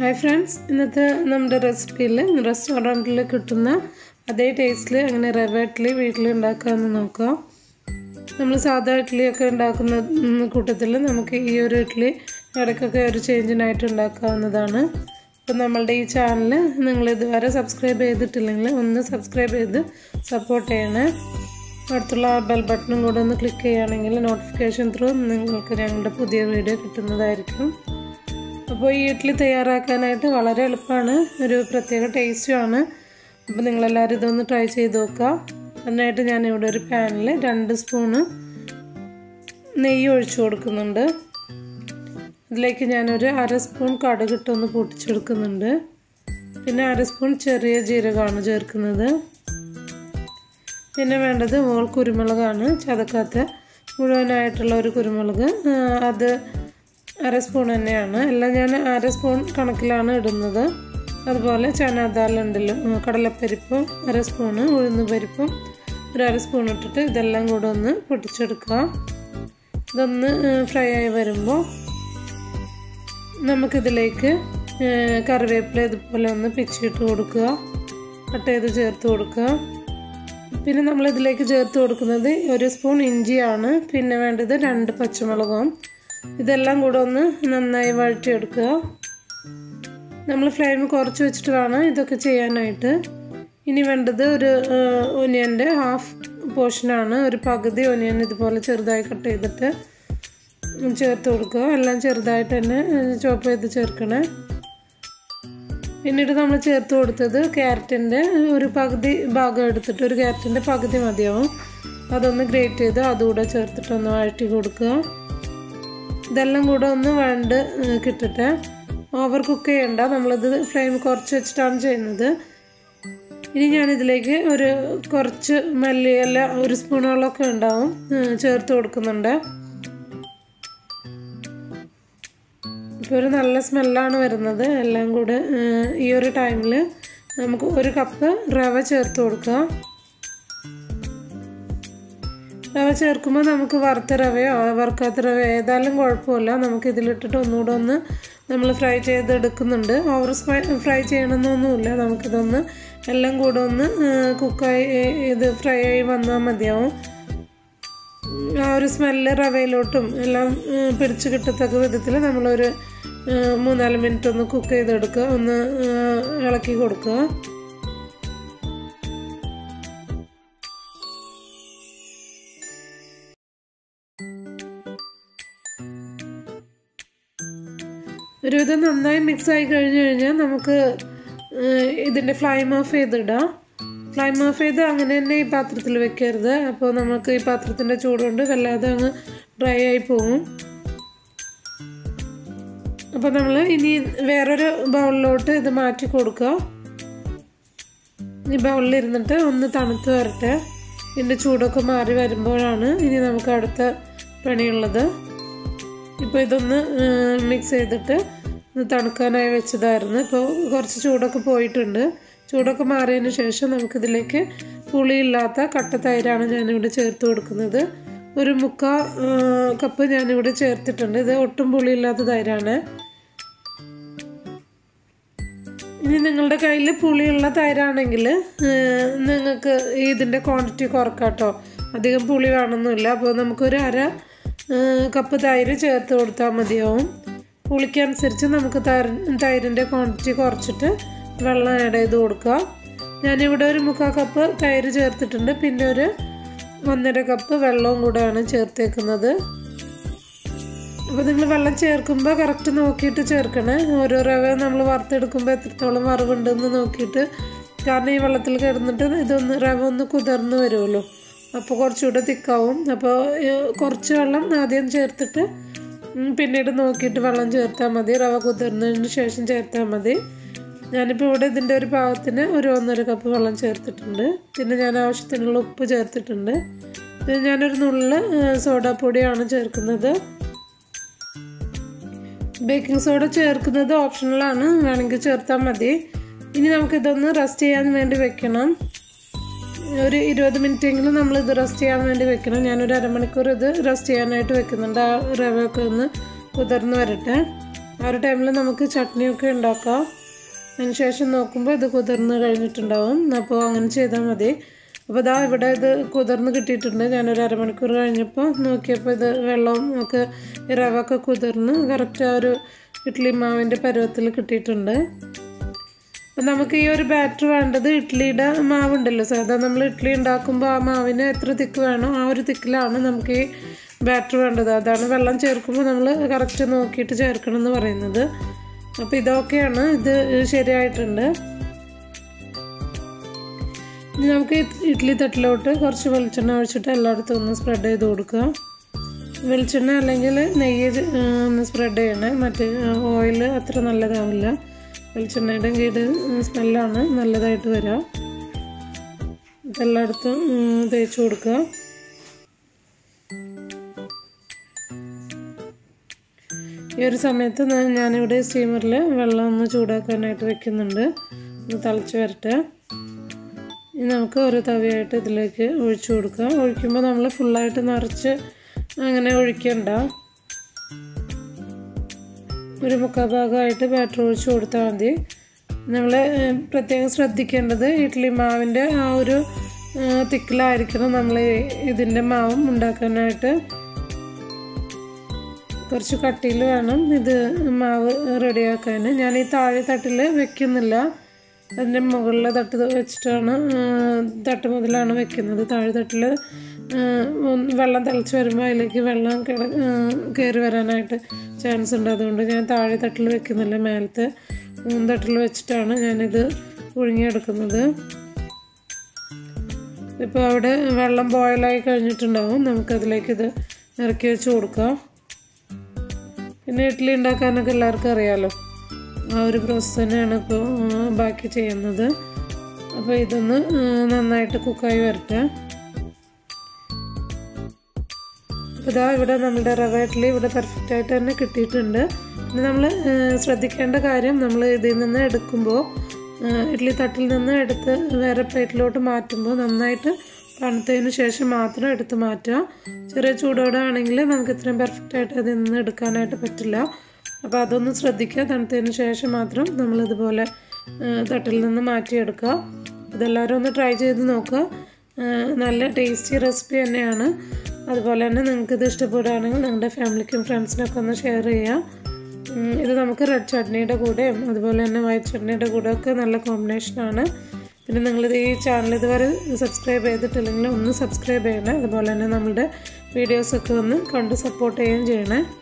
hi friends ഇന്നത്തെ നമ്മുടെ റെസിപ്പിയിൽ റെസ്റ്റോറൻറ്റിൽ കിട്ടുന്ന അതേ ടേസ്റ്റിൽ അങ്ങനെ റവ ഇഡ്ഡലി വീട്ടിൽ ഉണ്ടാക്കാമെന്ന് നോക്കാം നമ്മൾ സാധാ ഇഡ്ഡലിയൊക്കെ ഉണ്ടാക്കുന്ന കൂട്ടത്തിൽ നമുക്ക് ഈ ഒരു ഇഡ്ഡലി ഇടയ്ക്കൊക്കെ ഒരു ചേഞ്ചിനായിട്ട് ഉണ്ടാക്കാവുന്നതാണ് അപ്പം നമ്മളുടെ ഈ ചാനൽ നിങ്ങൾ ഇതുവരെ സബ്സ്ക്രൈബ് ചെയ്തിട്ടില്ലെങ്കിൽ ഒന്ന് സബ്സ്ക്രൈബ് ചെയ്ത് സപ്പോർട്ട് ചെയ്യണേ അടുത്തുള്ള ആ ബെൽ ബട്ടണും കൂടെ ഒന്ന് ക്ലിക്ക് ചെയ്യുകയാണെങ്കിൽ നോട്ടിഫിക്കേഷൻ ത്രൂ നിങ്ങൾക്ക് ഞങ്ങളുടെ പുതിയ വീഡിയോ കിട്ടുന്നതായിരിക്കും അപ്പോൾ ഈ ഇഡ്ഡലി തയ്യാറാക്കാനായിട്ട് വളരെ എളുപ്പമാണ് ഒരു പ്രത്യേക ടേസ്റ്റുമാണ് അപ്പോൾ നിങ്ങളെല്ലാവരും ഇതൊന്ന് ട്രൈ ചെയ്ത് നോക്കുക അതിനായിട്ട് ഞാനിവിടെ ഒരു പാനിൽ രണ്ട് സ്പൂണ് നെയ്യ് ഒഴിച്ചു കൊടുക്കുന്നുണ്ട് ഇതിലേക്ക് ഞാനൊരു അര സ്പൂൺ കടുകിട്ടൊന്ന് പൊട്ടിച്ചെടുക്കുന്നുണ്ട് പിന്നെ അര സ്പൂൺ ചെറിയ ജീരകമാണ് ചേർക്കുന്നത് പിന്നെ വേണ്ടത് മോൾ കുരുമുളകാണ് ചതക്കാത്ത മുഴുവനായിട്ടുള്ള ഒരു കുരുമുളക് അത് അര സ്പൂൺ തന്നെയാണ് എല്ലാം ഞാൻ അര സ്പൂൺ കണക്കിലാണ് ഇടുന്നത് അതുപോലെ ചനാദാൽ ഉണ്ടല്ലോ കടലപ്പരിപ്പും അര സ്പൂണ് ഉഴുന്ന് പരിപ്പും ഒരു അര സ്പൂൺ ഇട്ടിട്ട് ഇതെല്ലാം കൂടെ ഒന്ന് പൊട്ടിച്ചെടുക്കുക ഇതൊന്ന് ഫ്രൈ ആയി വരുമ്പോൾ നമുക്കിതിലേക്ക് കറിവേപ്പില ഇതുപോലെ ഒന്ന് പിച്ചിട്ട് കൊടുക്കുക കട്ട് ചെയ്ത് ചേർത്ത് കൊടുക്കുക പിന്നെ നമ്മൾ ഇതിലേക്ക് ചേർത്ത് കൊടുക്കുന്നത് ഒരു സ്പൂൺ ഇഞ്ചിയാണ് പിന്നെ വേണ്ടത് രണ്ട് പച്ചമുളകും ഇതെല്ലാം കൂടെ ഒന്ന് നന്നായി വഴറ്റിയെടുക്കുക നമ്മൾ ഫ്ലെയിം കുറച്ച് വെച്ചിട്ട് വേണം ഇതൊക്കെ ചെയ്യാനായിട്ട് ഇനി വേണ്ടത് ഒരു ഒനിയൻ്റെ ഹാഫ് പോർഷനാണ് ഒരു പകുതി ഒനിയൻ ഇതുപോലെ ചെറുതായി കട്ട് ചെയ്തിട്ട് ചേർത്ത് കൊടുക്കുക എല്ലാം ചെറുതായിട്ട് തന്നെ ചോപ്പ് ചെയ്ത് ചേർക്കണേ പിന്നീട് നമ്മൾ ചേർത്ത് കൊടുത്തത് ക്യാരറ്റിൻ്റെ ഒരു പകുതി ഭാഗം എടുത്തിട്ട് ഒരു ക്യാരറ്റിൻ്റെ പകുതി മതിയാവും അതൊന്ന് ഗ്രേറ്റ് ചെയ്ത് അതുകൂടെ ചേർത്തിട്ട് ഒന്ന് വഴറ്റി കൊടുക്കുക ഇതെല്ലാം കൂടെ ഒന്ന് വഴണ്ട് കിട്ടട്ടെ ഓവർ കുക്ക് ചെയ്യണ്ട നമ്മളിത് ഫ്ലെയിം കുറച്ച് വെച്ചിട്ടാണ് ചെയ്യുന്നത് ഇനി ഞാനിതിലേക്ക് ഒരു കുറച്ച് മല്ലിയില ഒരു സ്പൂണോളമൊക്കെ ഉണ്ടാവും ചേർത്ത് കൊടുക്കുന്നുണ്ട് ഇപ്പോൾ ഒരു നല്ല സ്മെല്ലാണ് വരുന്നത് എല്ലാം കൂടെ ഈ ഒരു ടൈമിൽ നമുക്ക് ഒരു കപ്പ് റവ ചേർത്ത് കൊടുക്കുക റവ ചേർക്കുമ്പോൾ നമുക്ക് വറുത്ത റവയോ വറുക്കാത്ത റവയോ ഏതായാലും കുഴപ്പമില്ല നമുക്ക് ഇതിലിട്ടിട്ട് ഒന്നുകൂടെ ഒന്ന് നമ്മൾ ഫ്രൈ ചെയ്തെടുക്കുന്നുണ്ട് ഓവർ ഫ്രൈ ചെയ്യണമെന്നൊന്നുമില്ല നമുക്കിതൊന്ന് എല്ലാം കൂടെ ഒന്ന് കുക്കായി ഇത് ഫ്രൈ ആയി വന്നാൽ മതിയാവും ആ ഒരു സ്മെല്ല് റവയിലോട്ടും എല്ലാം പിടിച്ച് കിട്ടത്തക്ക വിധത്തിൽ നമ്മളൊരു മൂന്നാല് മിനിറ്റ് ഒന്ന് കുക്ക് ചെയ്തെടുക്കുക ഒന്ന് ഇളക്കി കൊടുക്കുക ഒരുവിധം നന്നായി മിക്സ് ആയി കഴിഞ്ഞ് കഴിഞ്ഞാൽ നമുക്ക് ഇതിൻ്റെ ഫ്ലെയിം ഓഫ് ചെയ്തിടാം ഫ്ലെയിം ഓഫ് ചെയ്ത് അങ്ങനെ തന്നെ ഈ പാത്രത്തിൽ വെക്കരുത് അപ്പോൾ നമുക്ക് ഈ പാത്രത്തിൻ്റെ ചൂടുകൊണ്ട് വല്ലാതെ അങ്ങ് ഡ്രൈ ആയി പോകും അപ്പോൾ നമ്മൾ ഇനി വേറൊരു ബൗളിലോട്ട് ഇത് മാറ്റി കൊടുക്കുക ഈ ബൗളിൽ ഇരുന്നിട്ട് ഒന്ന് തണുത്ത് വരട്ടെ ഇതിൻ്റെ ചൂടൊക്കെ മാറി വരുമ്പോഴാണ് ഇനി നമുക്ക് അടുത്ത പണിയുള്ളത് ഇപ്പോൾ ഇതൊന്ന് മിക്സ് ചെയ്തിട്ട് ഒന്ന് തണുക്കാനായി വെച്ചതായിരുന്നു ഇപ്പോൾ കുറച്ച് ചൂടൊക്കെ പോയിട്ടുണ്ട് ചൂടൊക്കെ മാറിയതിന് ശേഷം നമുക്കിതിലേക്ക് പുളിയില്ലാത്ത കട്ട തൈരാണ് ഞാനിവിടെ ചേർത്ത് കൊടുക്കുന്നത് ഒരു മുക്കാ കപ്പ് ഞാനിവിടെ ചേർത്തിട്ടുണ്ട് ഇത് ഒട്ടും പുളിയില്ലാത്ത തൈരാണ് ഇനി നിങ്ങളുടെ കയ്യിൽ പുളിയുള്ള തൈരാണെങ്കിൽ നിങ്ങൾക്ക് ഇതിൻ്റെ ക്വാണ്ടിറ്റി കുറക്കാട്ടോ അധികം പുളി വേണമെന്നില്ല അപ്പോൾ നമുക്കൊരു അര കപ്പ് തൈര് ചേർത്ത് കൊടുത്താൽ മതിയാവും പുളിക്കനുസരിച്ച് നമുക്ക് തൈരിൻ്റെ ക്വാണ്ടിറ്റി കുറച്ചിട്ട് വെള്ളം ആഡ് ചെയ്ത് കൊടുക്കുക ഞാനിവിടെ ഒരു മുക്കാൽ കപ്പ് തൈര് ചേർത്തിട്ടുണ്ട് പിന്നെ ഒരു ഒന്നര കപ്പ് വെള്ളവും കൂടെയാണ് ചേർത്തേക്കുന്നത് അപ്പോൾ നിങ്ങൾ വെള്ളം ചേർക്കുമ്പോൾ കറക്റ്റ് നോക്കിയിട്ട് ചേർക്കണേ ഓരോ റവ നമ്മൾ വറുത്തെടുക്കുമ്പോൾ എത്രത്തോളം വറവുണ്ടെന്ന് നോക്കിയിട്ട് കാരണം ഈ വെള്ളത്തിൽ കിടന്നിട്ട് ഇതൊന്ന് റവ ഒന്ന് കുതിർന്ന് വരുമല്ലോ അപ്പോൾ കുറച്ചുകൂടെ തിക്കാവും അപ്പോൾ കുറച്ച് വെള്ളം ആദ്യം ചേർത്തിട്ട് പിന്നീട് നോക്കിയിട്ട് വെള്ളം ചേർത്താൽ മതി റവ കുതിർന്നതിന് ശേഷം ചേർത്താൽ മതി ഞാനിപ്പോൾ ഇവിടെ ഇതിൻ്റെ ഒരു പാകത്തിന് ഒരു ഒന്നര കപ്പ് വെള്ളം ചേർത്തിട്ടുണ്ട് പിന്നെ ഞാൻ ആവശ്യത്തിനുള്ള ഉപ്പ് ചേർത്തിട്ടുണ്ട് ഇത് ഞാനൊരു നുള്ളിൽ സോഡാപ്പൊടിയാണ് ചേർക്കുന്നത് ബേക്കിംഗ് സോഡ ചേർക്കുന്നത് ഓപ്ഷണലാണ് വേണമെങ്കിൽ ചേർത്താൽ മതി ഇനി നമുക്കിതൊന്ന് റെസ്റ്റ് ചെയ്യാൻ വേണ്ടി വെക്കണം ഒരു ഇരുപത് മിനിറ്റെങ്കിലും നമ്മൾ ഇത് റെസ്റ്റ് ചെയ്യാൻ വേണ്ടി വെക്കണം ഞാനൊരു അരമണിക്കൂർ ഇത് റെസ്റ്റ് ചെയ്യാനായിട്ട് വെക്കുന്നുണ്ട് ആ റവ ഒക്കെ ഒന്ന് കുതിർന്ന് വരട്ടെ ആ ഒരു ടൈമിൽ നമുക്ക് ചട്നിയൊക്കെ ഉണ്ടാക്കാം അതിന് ശേഷം നോക്കുമ്പോൾ ഇത് കുതിർന്ന് കഴിഞ്ഞിട്ടുണ്ടാവും അപ്പോൾ അങ്ങനെ ചെയ്താൽ മതി അപ്പോൾ ഇതാ ഇവിടെ ഇത് കുതിർന്ന് കിട്ടിയിട്ടുണ്ട് ഞാനൊരു അരമണിക്കൂർ കഴിഞ്ഞപ്പോൾ നോക്കിയപ്പോൾ ഇത് വെള്ളവും ഒക്കെ ഈ റവ ഒക്കെ കുതിർന്ന് കറക്റ്റ് ആ ഒരു ഇഡ്ഡലി മാവിൻ്റെ പരുവത്തിൽ കിട്ടിയിട്ടുണ്ട് അപ്പം നമുക്ക് ഈ ഒരു ബാറ്റർ വേണ്ടത് ഇഡ്ഡലിയുടെ മാവുണ്ടല്ലോ സാധാ നമ്മൾ ഇഡ്ഡലി ഉണ്ടാക്കുമ്പോൾ ആ മാവിന് എത്ര തിക്ക് വേണോ ആ ഒരു തിക്കിലാണ് നമുക്ക് ഈ ബാറ്റർ വേണ്ടത് അതാണ് വെള്ളം ചേർക്കുമ്പോൾ നമ്മൾ കറക്റ്റ് നോക്കിയിട്ട് ചേർക്കണം എന്ന് പറയുന്നത് അപ്പോൾ ഇതൊക്കെയാണ് ഇത് ശരിയായിട്ടുണ്ട് ഇനി നമുക്ക് ഇഡ്ഡലി തട്ടിലോട്ട് കുറച്ച് വെളിച്ചെണ്ണ ഒഴിച്ചിട്ട് എല്ലായിടത്തും ഒന്ന് സ്പ്രെഡ് ചെയ്ത് കൊടുക്കുക വെളിച്ചെണ്ണ അല്ലെങ്കിൽ നെയ്യ് ഒന്ന് സ്പ്രെഡ് ചെയ്യണേ മറ്റേ ഓയിൽ അത്ര നല്ലതാവില്ല വെളിച്ചെണ്ണയുടെ കീട് സ്മെല്ലാണ് നല്ലതായിട്ട് വരാം ഇതെല്ലായിടത്തും തേച്ച് കൊടുക്കുക ഈ ഒരു സമയത്ത് ഞാനിവിടെ സ്റ്റീമറിൽ വെള്ളം ഒന്ന് ചൂടാക്കാനായിട്ട് വെക്കുന്നുണ്ട് ഒന്ന് തിളച്ച് വരട്ടെ ഇനി നമുക്ക് ഓരോ തവിയായിട്ട് ഇതിലേക്ക് ഒഴിച്ചു കൊടുക്കുക ഒഴിക്കുമ്പോൾ നമ്മൾ ഫുള്ളായിട്ട് നിറച്ച് അങ്ങനെ ഒഴിക്കണ്ട ഒരു മുക്കാൽ ഭാഗമായിട്ട് ബാറ്റർ ഒഴിച്ച് കൊടുത്താൽ മതി നമ്മൾ പ്രത്യേകം ശ്രദ്ധിക്കേണ്ടത് ഇഡ്ഡലി മാവിൻ്റെ ആ ഒരു തിക്കിലായിരിക്കണം നമ്മൾ ഇതിൻ്റെ മാവും ഉണ്ടാക്കാനായിട്ട് കുറച്ച് കട്ടിയിൽ വേണം ഇത് മാവ് റെഡിയാക്കാൻ ഞാൻ ഈ താഴെ തട്ടിൽ വെക്കുന്നില്ല അതിൻ്റെ മുകളിലെ തട്ട് വെച്ചിട്ടാണ് തട്ട് മുതലാണ് വെക്കുന്നത് താഴെ തട്ടിൽ വെള്ളം തിളച്ച് വരുമ്പോൾ അതിലേക്ക് വെള്ളം കിട കയറി വരാനായിട്ട് ചാൻസ് ഉണ്ട് അതുകൊണ്ട് ഞാൻ താഴെ തട്ടിൽ വെക്കുന്നില്ല മേലത്തെ മൂന്ന് തട്ടിൽ വെച്ചിട്ടാണ് ഞാനിത് പുഴുങ്ങിയെടുക്കുന്നത് ഇപ്പോൾ അവിടെ വെള്ളം ബോയിലായി കഴിഞ്ഞിട്ടുണ്ടാവും നമുക്കതിലേക്ക് ഇത് ഇറക്കി വെച്ച് കൊടുക്കാം പിന്നെ ഇഡ്ഡലി ഉണ്ടാക്കാനൊക്കെ എല്ലാവർക്കും അറിയാമല്ലോ ആ ഒരു പ്രോസസ്സ് തന്നെയാണ് ഇപ്പോൾ ബാക്കി ചെയ്യുന്നത് അപ്പോൾ ഇതൊന്ന് നന്നായിട്ട് കുക്കായി വരട്ടെ അപ്പോൾ ഇതാ ഇവിടെ നമ്മുടെ റവ ഇഡ്ഡലി ഇവിടെ പെർഫെക്റ്റ് ആയിട്ട് തന്നെ കിട്ടിയിട്ടുണ്ട് പിന്നെ നമ്മൾ ശ്രദ്ധിക്കേണ്ട കാര്യം നമ്മൾ ഇതിൽ നിന്ന് എടുക്കുമ്പോൾ ഇഡ്ഡലി തട്ടിൽ നിന്ന് എടുത്ത് വേറെ പ്ലേറ്റിലോട്ട് മാറ്റുമ്പോൾ നന്നായിട്ട് തണുത്തതിന് ശേഷം മാത്രം എടുത്ത് മാറ്റുക ചെറിയ ചൂടോടെ ആണെങ്കിൽ നമുക്ക് ഇത്രയും പെർഫെക്റ്റ് ആയിട്ട് അതിൽ നിന്ന് എടുക്കാനായിട്ട് പറ്റില്ല അപ്പോൾ അതൊന്ന് ശ്രദ്ധിക്കുക തണുത്തതിന് ശേഷം മാത്രം നമ്മളിതുപോലെ തട്ടിൽ നിന്ന് മാറ്റിയെടുക്കുക ഇതെല്ലാവരും ഒന്ന് ട്രൈ ചെയ്ത് നോക്കുക നല്ല ടേസ്റ്റി റെസിപ്പി തന്നെയാണ് അതുപോലെ തന്നെ നിങ്ങൾക്ക് ഇത് ഇഷ്ടപ്പെടുകയാണെങ്കിൽ നിങ്ങളുടെ ഫാമിലിക്കും ഫ്രണ്ട്സിനൊക്കെ ഒന്ന് ഷെയർ ചെയ്യുക ഇത് നമുക്ക് റെഡ് ചട്നിയുടെ കൂടെയും അതുപോലെ തന്നെ വൈറ്റ് ചട്നിയുടെ കൂടെയൊക്കെ നല്ല കോമ്പിനേഷനാണ് പിന്നെ നിങ്ങളിത് ഈ ചാനൽ ഇതുവരെ സബ്സ്ക്രൈബ് ചെയ്തിട്ടില്ലെങ്കിൽ ഒന്ന് സബ്സ്ക്രൈബ് ചെയ്യണേ അതുപോലെ തന്നെ നമ്മുടെ വീഡിയോസൊക്കെ ഒന്ന് കണ്ട് സപ്പോർട്ട് ചെയ്യുകയും ചെയ്യണേ